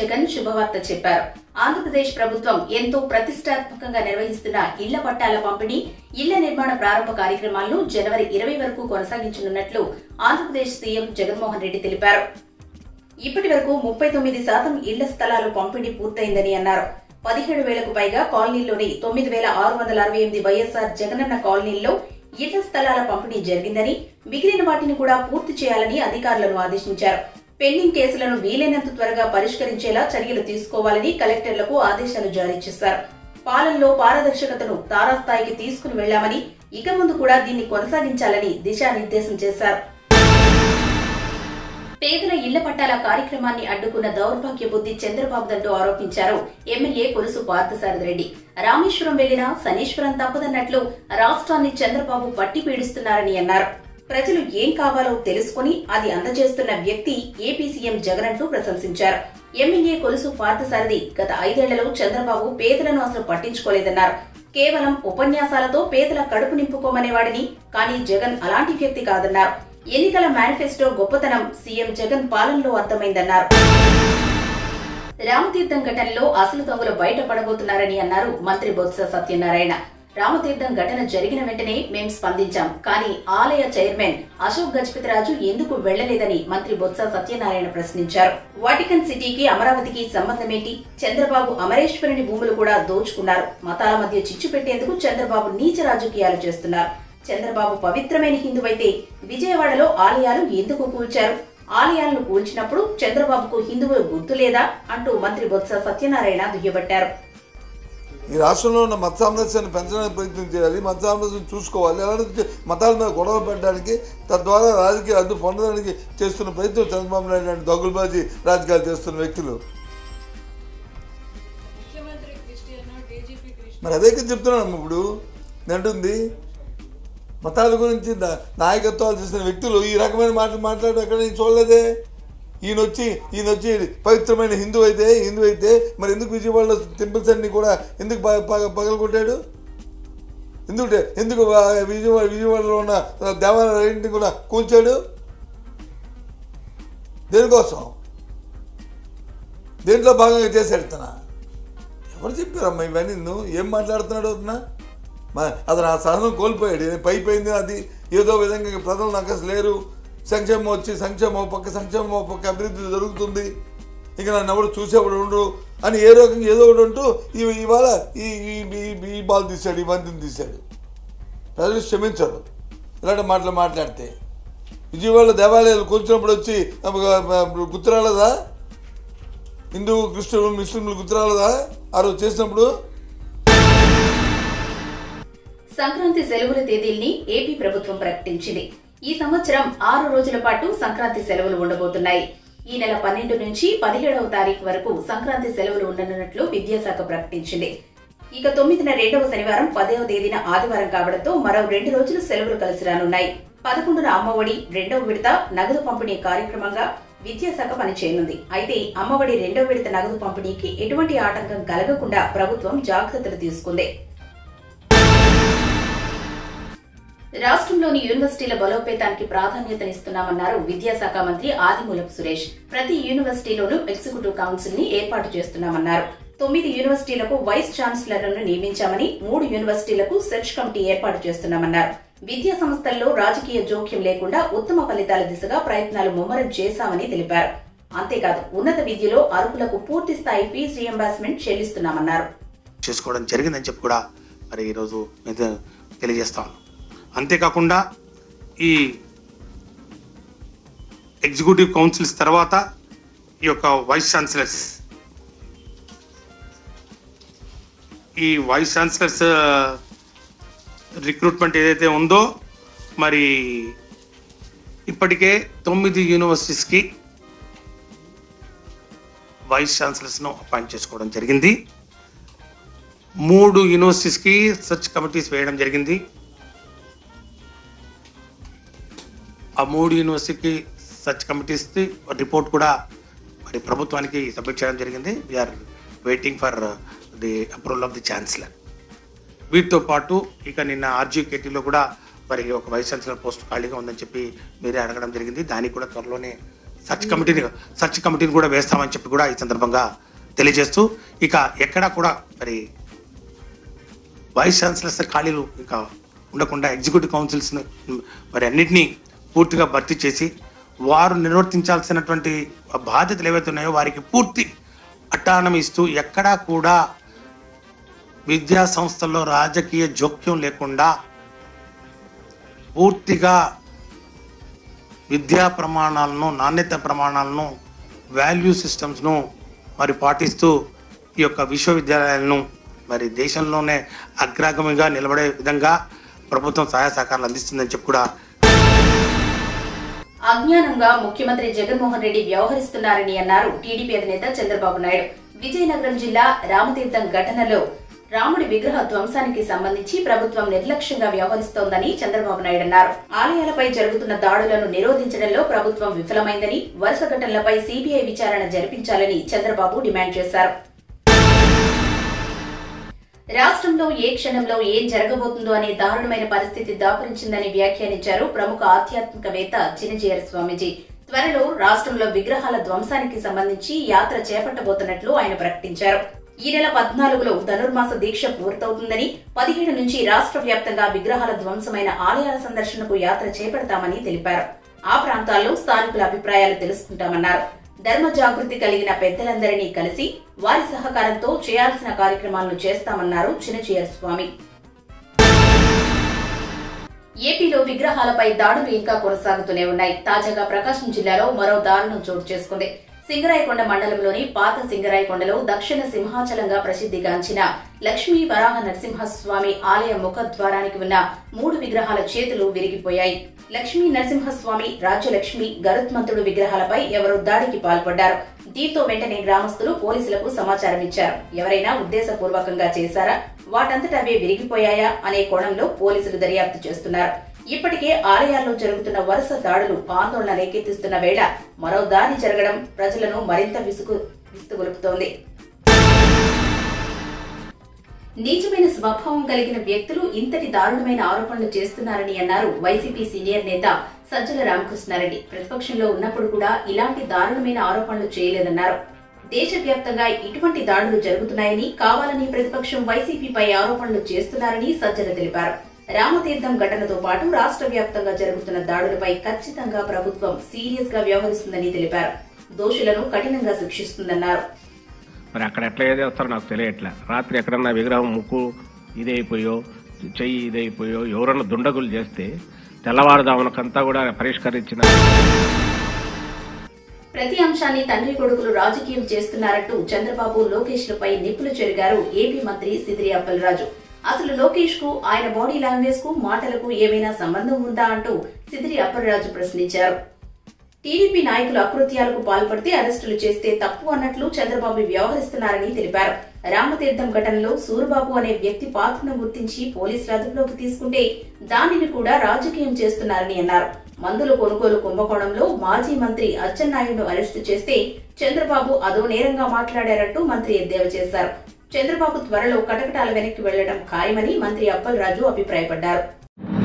జగన్ శుభవార్త చెప్పారు ఆంధ్రప్రదేశ్ ప్రభుత్వం ఎంతో ప్రతిష్టాత్మకంగా నిర్వహిస్తున్న ఇళ్ల పట్టాల పంపిణీ ఇళ్ల నిర్మాణ ప్రారంభ కార్యక్రమాలను జనవరి ఇరవై వరకు కొనసాగించనున్నట్లు ఆంధ్రప్రదేశ్ సీఎం జగన్మోహన్ రెడ్డి తెలిపారు ఇప్పటి వరకు ముప్పై తొమ్మిది శాతం ఇళ్ల స్థలాలు పంపిణీ పూర్తయిందని అన్నారు పదిహేడు వేలకు పైగా కాలనీల్లోని తొమ్మిది వేల ఆరు వందల అరవై ఎనిమిది వైఎస్ఆర్ జగనన్న కాలనీల్లో ఇళ్ల స్థలాల పంపిణీ జరిగిందని మిగిలిన వాటిని కూడా పూర్తి చేయాలని అధికారులను ఆదేశించారు పెండింగ్ కేసులను వీలైనంత త్వరగా పరిష్కరించేలా చర్యలు తీసుకోవాలని కలెక్టర్లకు ఆదేశాలు జారీ చేశారు పాలనలో పారదర్శకతను తారాస్థాయికి తీసుకుని వెళ్లామని ఇక ముందు కూడా దీన్ని కొనసాగించాలని దిశానిర్దేశం చేశారు పేదల ఇళ్ల పట్టాల కార్యక్రమాన్ని అడ్డుకున్న దౌర్భాగ్య బుద్ధి చంద్రబాబుదంటూ ఆరోపించారు ఎమ్మెల్యే కొలుసు పార్థసారథి రెడ్డి రామేశ్వరం వెళ్లినా శనీశ్వరం తప్పదన్నట్లు రాష్ట్రాన్ని చంద్రబాబు పట్టి పీడిస్తున్నారని అన్నారు ప్రజలు ఏం కావాలో తెలుసుకుని అది అందజేస్తున్న వ్యక్తి ఏపీ సీఎం జగన్ అంటూ ప్రశంసించారు ఎమ్మెల్యే కొలుసు పార్థసారథి గత ఐదేళ్లలో చంద్రబాబు పేదలను అసలు పట్టించుకోలేదన్నారు కేవలం ఉపన్యాసాలతో పేదల కడుపు నింపుకోమనేవాడిని కానీ జగన్ అలాంటి వ్యక్తి కాదన్నారు ఎన్నికల మేనిఫెస్టో గొప్పతనం సీఎం జగన్ పాలనలో అర్థమైందన్నారు రామతీర్థం ఘటనలో అసలు దొంగలు బయటపడబోతున్నారని అన్నారు మంత్రి బొత్స సత్యనారాయణ రామతీర్థం ఘటన జరిగిన వెంటనే మేం స్పందించాం కానీ ఆలయ చైర్మన్ అశోక్ గజపతిరాజు ఎందుకు వెళ్లలేదని మంత్రి బొత్స సత్యనారాయణ ప్రశ్నించారు వాటికన్ సిటీకి అమరావతికి సంబంధమేంటి చంద్రబాబు అమరేశ్వరుని భూములు కూడా దోచుకున్నారు మతాల మధ్య చిచ్చు పెట్టేందుకు చంద్రబాబు నీచ రాజకీయాలు చేస్తున్నారు చంద్రబాబు పవిత్రమైన హిందువైతే విజయవాడలో ఆలయాలు ఎందుకు కూల్చారు ఆలయాలను కూల్చినప్పుడు చంద్రబాబుకు హిందువులు గుర్తులేదా అంటూ మంత్రి బొత్స సత్యనారాయణ దుయ్యబట్టారు ఈ రాష్ట్రంలో ఉన్న మత సామరస్యాన్ని పెంచడానికి ప్రయత్నం చేయాలి మత సామరస్యం చూసుకోవాలి అలాంటి మతాల మీద గొడవ పెట్టడానికి తద్వారా రాజకీయ అడ్డు పొందడానికి చేస్తున్న ప్రయత్నం చంద్రబాబు నాయుడు లాంటి దొంగలబాజీ రాజకీయాలు చేస్తున్న వ్యక్తులు ముఖ్యమంత్రి క్రిస్టియన్ డీజీపీ క్రిస్టియన్ మరి అదే కదా చెప్తున్నాను ఇప్పుడు నేను అంటుంది మతాల గురించి నా- నాయకత్వాలు చేసిన వ్యక్తులు ఈ రకమైన మాటలు మాట్లాడడం ఎక్కడ నేను చూడలేదే ఈయన వచ్చి ఈయన వచ్చి పవిత్రమైన హిందూ అయితే హిందూ అయితే మరి ఎందుకు విజయవాడలో టెంపుల్స్ అన్ని కూడా ఎందుకు ప- పగ- పగలగొట్టాడు ఎందుకు ఎందుకు ఆ విజయవాడ విజయవాడలో ఉన్న దేవాలయాలన్నింటినీ కూడా కూల్చాడు దేనికోసం దేంట్లో భాగంగా చేశాడు తన ఎవరు చెప్పారమ్మా ఇవన్నీ నువ్వు ఏం మాట్లాడుతున్నాడు అతను మా అతను ఆ సహనం కోల్పోయాడు ఇది పైపోయింది అది ఏదో విధంగా ప్రజలు నాకు అసలు లేరు సంక్షేమం వచ్చి సంక్షేమం ఓ పక్క సంక్షేమం ఓ పక్క అభివృద్ధి జరుగుతుంది ఇక నన్ను ఎవరు చూసేవాడు ఉండరు అని ఏ రకంగా ఏదో ఒకటి ఉంటూ ఈ- ఇవాళ ఈ ఈ- ఈ- ఈ బాల్ తీశాడు ఈ బంతిని తీశాడు ప్రజలు క్షమించరు ఇలాంటి మాటలు మాట్లాడితే విజయవాడలో దేవాలయాలు కూర్చున్నప్పుడు వచ్చి ఆ, గుర్తురాలేదా హిందూ క్రిస్టియన్లు ముస్లింలు గుర్తురాలేదా ఆ రోజు చేసినప్పుడు సంక్రాంతి సెలవుల తేదీల్ని ఏపీ ప్రభుత్వం ప్రకటించింది ఈ సంవత్సరం ఆరు రోజుల పాటు సంక్రాంతి సెలవులు ఉండబోతున్నాయి ఈ నెల పన్నెండు నుంచి పదిహేడవ తారీఖు వరకు సంక్రాంతి సెలవులు ఉండనున్నట్లు విద్యాశాఖ ప్రకటించింది ఇక తొమ్మిదిన రెండవ శనివారం పదవ తేదీన ఆదివారం కావడంతో మరో రెండు రోజులు సెలవులు కలిసి రానున్నాయి పదకొండున అమ్మఒడి రెండవ విడత నగదు పంపిణీ కార్యక్రమంగా విద్యాశాఖ పనిచేయనుంది అయితే అమ్మఒడి రెండవ విడత నగదు పంపిణీకి ఎటువంటి ఆటంకం కలగకుండా ప్రభుత్వం జాగ్రత్తలు తీసుకుంది రాష్ట్రంలోని యూనివర్సిటీల బలోపేతానికి ప్రాధాన్యతనిస్తున్నామన్నారు విద్యాశాఖ మంత్రి ఆదిమూలపు సురేష్ ప్రతి యూనివర్సిటీలోనూ ఎగ్జిక్యూటివ్ కౌన్సిల్ ని ఏర్పాటు చేస్తున్నామన్నారు తొమ్మిది యూనివర్సిటీలకు వైస్ ఛాన్సలర్లను నియమించామని మూడు యూనివర్సిటీలకు సెర్చ్ కమిటీ ఏర్పాటు చేస్తున్నామన్నారు విద్యా సంస్థల్లో రాజకీయ జోక్యం లేకుండా ఉత్తమ ఫలితాల దిశగా ప్రయత్నాలు ముమ్మరం చేశామని తెలిపారు అంతేకాదు ఉన్నత విద్యలో అర్హులకు పూర్తి స్థాయి ఫీజు రియంబర్స్మెంట్ చెల్లిస్తున్నామన్నారు చేసుకోవడం జరిగిందని చెప్పి కూడా మరి ఈరోజు నేను తెలియజేస్తాను అంతేకాకుండా ఈ ఎగ్జిక్యూటివ్ కౌన్సిల్స్ తర్వాత ఈ యొక్క వైస్ ఛాన్సలర్స్ ఈ వైస్ ఛాన్సలర్స్ రిక్రూట్మెంట్ ఏదైతే ఉందో మరి ఇప్పటికే తొమ్మిది యూనివర్సిటీస్కి వైస్ ఛాన్సలర్స్ను అపాయింట్ చేసుకోవడం జరిగింది మూడు యూనివర్సిటీస్కి సర్చ్ కమిటీస్ వేయడం జరిగింది ఆ మూడు యూనివర్సిటీకి సర్చ్ కమిటీస్ రిపోర్ట్ కూడా మరి ప్రభుత్వానికి సబ్మిట్ చేయడం జరిగింది we're waiting for the approval of the chancellor వీటితో పాటు ఇక నిన్న ఆర్జీకేటీలో కూడా మరి ఒక వైస్ ఛాన్సలర్ పోస్ట్ ఖాళీగా ఉందని చెప్పి మీరే అడగడం జరిగింది దానికి కూడా త్వరలోనే సర్చ్ కమిటీని సర్చ్ కమిటీని కూడా వేస్తామని చెప్పి కూడా ఈ సందర్భంగా తెలియజేస్తూ ఇక ఎక్కడా కూడా మరి వైస్ ఛాన్సలర్స్ ఖాళీలు ఇక ఉండకుండా ఎగ్జిక్యూటివ్ కౌన్సిల్స్ మరి అన్నిటినీ పూర్తిగా భర్తీ చేసి వారు నిర్వర్తించాల్సినటువంటి బాధ్యతలు ఏవైతే ఉన్నాయో వారికి పూర్తి అటానమీ ఇస్తూ ఎక్కడా కూడా విద్యా సంస్థల్లో రాజకీయ జోక్యం లేకుండా పూర్తిగా విద్యా ప్రమాణాలను నాణ్యత ప్రమాణాలను వాల్యూ సిస్టమ్స్ను మరి పాటిస్తూ ఈ యొక్క విశ్వవిద్యాలయాలను మరి దేశంలోనే అగ్రగమిగా నిలబడే విధంగా ప్రభుత్వం సహాయ సహకారాలు అందిస్తుందని చెప్పి కూడా అజ్ఞానంగా ముఖ్యమంత్రి జగన్మోహన్ రెడ్డి వ్యవహరిస్తున్నారని అన్నారు టీడీపీ అధినేత చంద్రబాబు నాయుడు విజయనగరం జిల్లా రామతీర్థం ఘటనలో రాముడి విగ్రహ ధ్వంసానికి సంబంధించి ప్రభుత్వం నిర్లక్ష్యంగా వ్యవహరిస్తోందని చంద్రబాబు నాయుడు అన్నారు ఆలయాలపై జరుగుతున్న దాడులను నిరోధించడంలో ప్రభుత్వం విఫలమైందని వరుస ఘటనలపై సీబీఐ విచారణ జరిపించాలని చంద్రబాబు డిమాండ్ చేశారు రాష్ట్రంలో ఏ క్షణంలో ఏం జరగబోతుందో అనే దారుణమైన పరిస్థితి దాపురించిందని వ్యాఖ్యానించారు ప్రముఖ ఆధ్యాత్మికవేత్త చినజీయర్ స్వామీజీ త్వరలో రాష్ట్రంలో విగ్రహాల ధ్వంసానికి సంబంధించి యాత్ర చేపట్టబోతున్నట్లు ఆయన ప్రకటించారు ఈ నెల పద్నాలుగులో ధనుర్మాస దీక్ష పూర్తవుతుందని పదిహేడు నుంచి రాష్ట్ర వ్యాప్తంగా విగ్రహాల ధ్వంసమైన ఆలయాల సందర్శనకు యాత్ర చేపడతామని తెలిపారు ఆ ప్రాంతాల్లో స్థానికుల అభిప్రాయాలు తెలుసుకుంటామన్నారు ధర్మ జాగృతి కలిగిన పెద్దలందరినీ కలిసి వారి సహకారంతో చేయాల్సిన కార్యక్రమాలను చేస్తామన్నారు చినచీయర్ స్వామి ఏపీలో విగ్రహాలపై దాడులు ఇంకా కొనసాగుతూనే ఉన్నాయి తాజాగా ప్రకాశం జిల్లాలో మరో దారుణం చోటు చేసుకుంది సింగరాయకొండ మండలంలోని పాత సింగరాయకొండలో దక్షిణ సింహాచలంగా ప్రసిద్ధిగాంచిన లక్ష్మీ వరాహ నరసింహస్వామి ఆలయ ముఖద్వారానికి ఉన్న మూడు విగ్రహాల చేతులు విరిగిపోయాయి లక్ష్మీ నరసింహస్వామి రాజ్యలక్ష్మి గరుత్మంతుడు విగ్రహాలపై ఎవరో దాడికి పాల్పడ్డారు దీంతో వెంటనే గ్రామస్తులు పోలీసులకు సమాచారం ఇచ్చారు ఎవరైనా ఉద్దేశపూర్వకంగా చేశారా వాటంతట అవే విరిగిపోయాయా అనే కోణంలో పోలీసులు దర్యాప్తు చేస్తున్నారు ఇప్పటికే ఆలయాల్లో జరుగుతున్న వరుస దాడులు ఆందోళన రేకెత్తిస్తున్న వేళ మరో దాడి జరగడం ప్రజలను మరింత విసుగు విస్తుగొలుపుతోంది నీచమైన స్వభావం కలిగిన వ్యక్తులు ఇంతటి దారుణమైన ఆరోపణలు చేస్తున్నారని అన్నారు వైసీపీ సీనియర్ నేత సజ్జల రామకృష్ణారెడ్డి ప్రతిపక్షంలో ఉన్నప్పుడు కూడా ఇలాంటి దారుణమైన ఆరోపణలు చేయలేదన్నారు దేశవ్యాప్తంగా ఇటువంటి దాడులు జరుగుతున్నాయని కావాలని ప్రతిపక్షం వైసీపీపై ఆరోపణలు చేస్తున్నారని సజ్జల తెలిపారు రామతీర్థం ఘటనతో పాటు రాష్ట్ర వ్యాప్తంగా జరుగుతున్న దాడులపై ఖచ్చితంగా ప్రభుత్వం సీరియస్ గా వ్యవహరిస్తుందని తెలిపారు దోషులను కఠినంగా శిక్షిస్తుందన్నారు మరి అక్కడ ఎట్లా చేస్తారో నాకు తెలియట్లే రాత్రి ఎక్కడన్నా విగ్రహం ముక్కు ఇదైపోయో చెయ్యి ఇదైపోయో ఎవరన్నా దుండగులు చేస్తే తెల్లవారుదామునకంతా కూడా పరిష్కరించిన ప్రతి అంశాన్ని తండ్రి కొడుకులు రాజకీయం చేస్తున్నారంటూ చంద్రబాబు లోకేష్ లపై నిప్పులు చెరిగారు ఏపీ మంత్రి సిదిరి అప్పలరాజు అసలు లోకేష్ కు ఆయన బాడీ లాంగ్వేజ్ కు మాటలకు ఏమైనా సంబంధం ఉందా అంటూ సిదిరి అప్పలరాజు ప్రశ్నించారు టీడీపీ నాయకులు అకృత్యాలకు పాల్పడితే అరెస్టులు చేస్తే తప్పు అన్నట్లు చంద్రబాబు వ్యవహరిస్తున్నారని తెలిపారు రామతీర్థం ఘటనలో సూరిబాబు అనే వ్యక్తి పాత్రను గుర్తించి పోలీసులు అదుపులోకి తీసుకుంటే దానిని కూడా రాజకీయం చేస్తున్నారని అన్నారు మందుల కొనుగోలు కుంభకోణంలో మాజీ మంత్రి అచ్చెన్నాయుడును అరెస్టు చేస్తే చంద్రబాబు అదో నేరంగా మాట్లాడారంటూ మంత్రి ఎద్దేవా చేశారు చంద్రబాబు త్వరలో కటకటాల వెనక్కి వెళ్లడం ఖాయమని మంత్రి అప్పలరాజు అభిప్రాయపడ్డారు